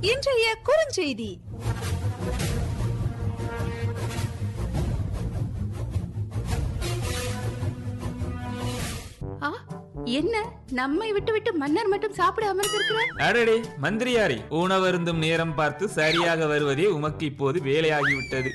இன்றைய குறுஞ்செய்தி ஆ, என்ன நம்மை விட்டு விட்டு மன்னர் மட்டும் சாப்பிட அமர்ந்திருக்கிறார் அடடே மந்திரியாரே உணவருந்தும் நேரம் பார்த்து சரியாக வருவதே உமக்கு இப்போது வேலையாகிவிட்டது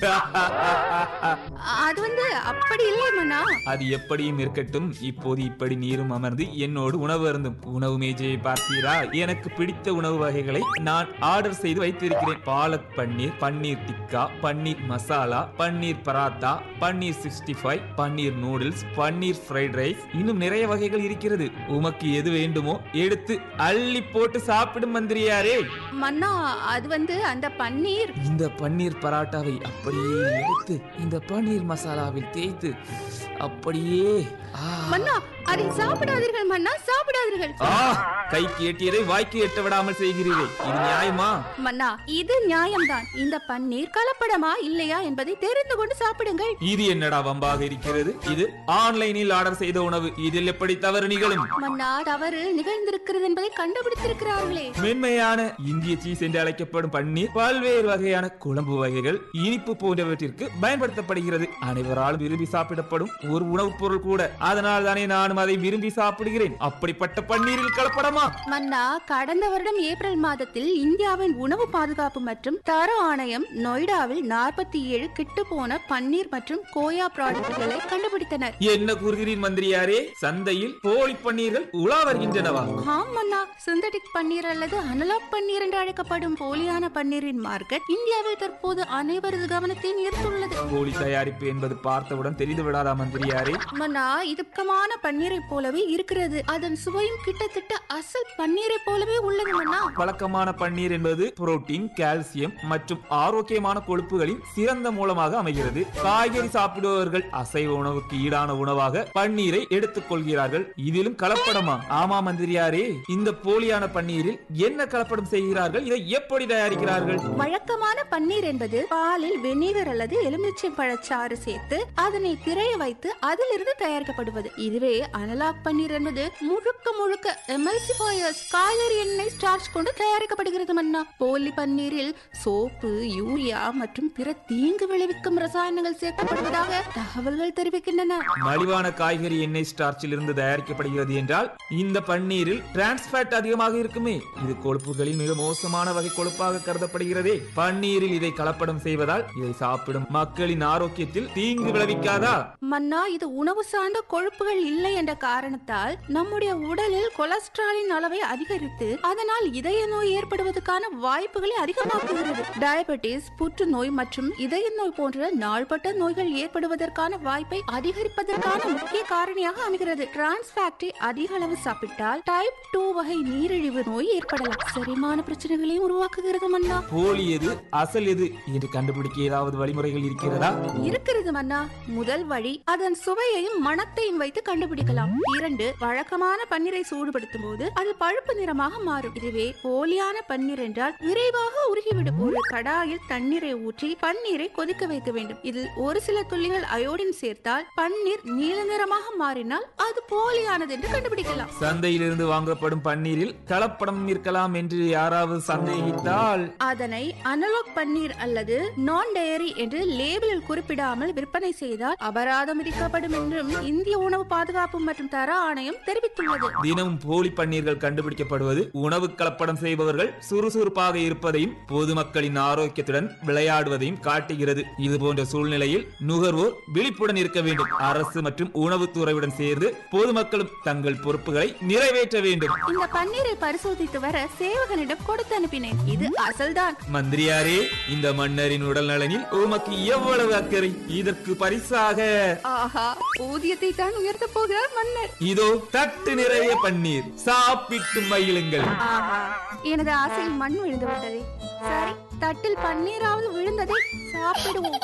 அது வந்து அப்படி இல்லை மன்னா அது எப்படியும் இருக்கட்டும் இப்போது இப்படி நீரும் அமர்ந்து என்னோடு உணவு அருந்தும் உணவு மேஜையை பார்த்தீரா எனக்கு பிடித்த உணவு வகைகளை நான் ஆர்டர் செய்து வைத்திருக்கிறேன் palak paneer paneer tikka paneer masala paneer paratha paneer sixty five paneer noodles paneer fried rice இன்னும் நிறைய வகைகள் இருக்கிறது உமக்கு எது வேண்டுமோ எடுத்து அள்ளி போட்டு சாப்பிடும் மந்திரியாரே மன்னா அது வந்து அந்த பன்னீர் இந்த பன்னீர் பராட்டாவை அப்படியே எடுத்து இந்த பன்னீர் மசாலாவில் தேய்த்து அப்படியே ஆ. மன்னா அதை சாப்பிடாதீர்கள் மன்னா சாப்பிடாதீர்கள் ஆ கைக்கு எட்டியதை வாய்க்கு எட்ட விடாமல் செய்கிறீரே இது நியாயமா மன்னா இது நியாயம்தான் இந்த பன்னீர் கலப்படமா இல்லையா என்பதை தெரிந்து கொண்டு சாப்பிடுங்கள் இது என்னடா வம்பாக இருக்கிறது இது ஆன்லைனில் ஆர்டர் செய்த உணவு இதில் எப்படி தவறு நிகழும் மன்னா தவறு நிகழ்ந்திருக்கிறது என்பதை கண்டுபிடித்திருக்கிறார்களே மென்மையான இந்திய சீஸ் என்று அழைக்கப்படும் பன்னீர் பல்வேறு வகையான குழம்பு வகைகள் இனிப்பு போன்றவற்றிற்கு பயன்படுத்தப்படுகிறது அனைவராலும் விரும்பி சாப்பிடப்படும் ஒரு உணவுப் பொருள் கூட அதனால் தானே நானும் அதை விரும்பி சாப்பிடுகிறேன் அப்படிப்பட்ட பன்னீரில் கலப்படமா மன்னா கடந்த வருடம் ஏப்ரல் மாதத்தில் இந்தியாவின் உணவு பாதுகாப்பு மற்றும் தர ஆணையம் நொய்டாவில் நாற்பத்தி ஏழு கிட்டுப்போன பன்னீர் மற்றும் கோயா ப்ராடக்ட்களை கண்டுபிடித்தனர் என்ன கூறுகிறீர் மந்திரியாரே சந்தையில் போலி பன்னீர்கள் உலா வருகின்றனவா ஆம் மன்னா சிந்தட்டிக் பன்னீர் அல்லது அனலாக் பன்னீர் என்று அழைக்கப்படும் போலியான பன்னீரின் மார்க்கெட் இந்தியாவில் தற்போது அனைவரது கவனத்தையும் ஈர்த்துள்ளது போலி தயாரிப்பு என்பது பார்த்தவுடன் தெரிந்து விடாதா மந்திரியாரே மன்னா இதுக்கமான பன்னீரை போலவே இருக்கிறது அதன் சுவையும் கிட்டத்தட்ட அசல் பன்னீரை போலவே உள்ளது மன்னா வழக்கமான பன்னீர் என்பது புரோட்டீன் கால்சியம் மற்றும் ஆரோக்கியமான கொழுப்புகளின் சிறந்த மூலமாக அமைகிறது காய்கறி சாப்பிடுபவர்கள் அசைவ உணவுக்கு ஈடான உணவாக பன்னீரை எடுத்துக் கொள்கிறார்கள் இதிலும் கலப்படமா ஆமா மந்திரியாரே இந்த போலியான பன்னீரில் என்ன கலப்படம் செய்கிறார்கள் இதை எப்படி தயாரிக்கிறார்கள் வழக்கமான பன்னீர் என்பது பாலில் வெந்நீர் அல்லது எலுமிச்சை பழச்சாறு சேர்த்து அதனை திரைய வைத்து அதிலிருந்து தயாரிக்கப்படுவது இதுவே அனலாக் பன்னீர் என்பது முழுக்க முழுக்க எமல்சிஃபயர்ஸ் காய்கறி எண்ணெய் ஸ்டார்ச் கொண்டு தயாரிக்கப்படுகிறது மன்னா போலி பன்னீரில் சோப்பு யூரியா மற்றும் பிற தீங்கு விளைவிக்கும் ரசாயனங்கள் சேர்க்கப்படுவதாக தகவல்கள் தெரிவிக்கின்றன மலிவான காய்கறி எண்ணெய் ஸ்டார்ச்சில் இருந்து தயாரிக்கப்படுகிறது என்றால் இந்த பன்னீரில் டிரான்ஸ்பேட் அதிகமாக இருக்குமே இது கொழுப்புகளில் மிக மோசமான வகை கொழுப்பாக கருதப்படுகிறதே பன்னீரில் இதை கலப்படம் செய்வதால் இதை சாப்பிடும் மக்களின் ஆரோக்கியத்தில் தீங்கு விளைவிக்காதா மன்னா இது உணவு சார்ந்த கொழுப்புகள் இல்லை என்ற காரணத்தால் நம்முடைய உடலில் கொலஸ்ட்ராலின் அளவை அதிகரித்து அதனால் இதய நோய் ஏற்படுவதற்கான வாய்ப்புகளை அதிகமாக்குகிறது டயபெட்டிஸ் புற்றுநோய் மற்றும் இதய நோய் போன்ற நாள்பட்ட நோய்கள் ஏற்படுவதற்கான வாய்ப்பை அதிகரிப்பதற்கான முக்கிய காரணியாக அமைகிறது டிரான்ஸ் ஃபேக்டை அதிக அளவு சாப்பிட்டால் டைப் டூ வகை நீரிழிவு நோய் ஏற்படலாம் செரிமான பிரச்சனைகளையும் உருவாக்குகிறது மன்னா போலி எது அசல் எது என்று கண்டுபிடிக்க ஏதாவது வழிமுறைகள் இருக்கிறதா இருக்கிறது மன்னா முதல் வழி அதன் சுவையையும் மணத்தையும் வைத்து கண்டுபிடிக்கலாம் இரண்டு வழக்கமான பன்னீரை சூடுபடுத்தும் போது அது பழுப்பு நிறமாக மாறும் இதுவே போலியான பன்னீர் என்றால் விரைவாக உருகிவிடும் ஒரு கடாயில் தண்ணீரை ஊற்றி பன்னீரை கொதிக்க வைக்க வேண்டும் இதில் ஒரு சில துள்ளிகள் அயோடின் சேர்த்தால் பன்னீர் நீல நிறமாக மாறினால் அது போலியானது என்று கண்டுபிடிக்கலாம் சந்தையிலிருந்து வாங்கப்படும் பன்னீரில் கலப்படம் இருக்கலாம் என்று யாராவது சந்தேகித்தால் அதனை அனலாக் பன்னீர் அல்லது நான் டயரி என்று லேபிளில் குறிப்பிடாமல் விற்பனை செய்தால் அபராதம் விதிக்கப்படும் என்றும் இந்திய உணவு பாதுகாப்பு மற்றும் தர ஆணையம் தெரிவித்துள்ளது தினமும் போலி பன்னீர்கள் கண்டுபிடிக்கப்படுவது உணவு கலப்படம் செய்பவர்கள் சுறுசுறுப்பாக இருப்பதையும் பொதுமக்களின் ஆரோக்கியத்துடன் விளையாடுவதையும் காட்டுகிறது இது போன்ற சூழ்நிலையில் நுகர்வோர் விழிப்புடன் இருக்க வேண்டும் அரசு மற்றும் உணவுத்துறையுடன் சேர்ந்து பொதுமக்களும் தங்கள் பொறுப்புகளை நிறைவேற்ற வேண்டும் இந்த பன்னீரை பரிசோதித்து வர சேவகனிடம் கொடுத்து அனுப்பினேன் இது அசல்தான் மந்திரியாரே இந்த மன்னரின் உடல் நலனில் உமக்கு எவ்வளவு அக்கறை இதற்கு பரிசாக ஆஹா ஊதியத்தை தான் உயர்த்த போகிறார் மன்னர் இதோ தட்டு நிறைய பன்னீர் சாப்பிட்டு மகிழுங்கள் ஆஹா எனது ஆசையில் மண் விழுந்து விட்டதே சரி தட்டில் பன்னீராவது விழுந்ததை சாப்பிடுவோம்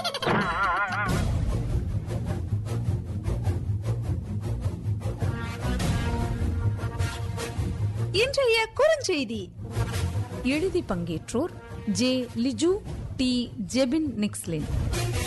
இன்றைய குறுஞ்செய்தி எழுதி பங்கேற்றோர் ஜே லிஜு டி ஜெபின் நிக்ஸ்லின்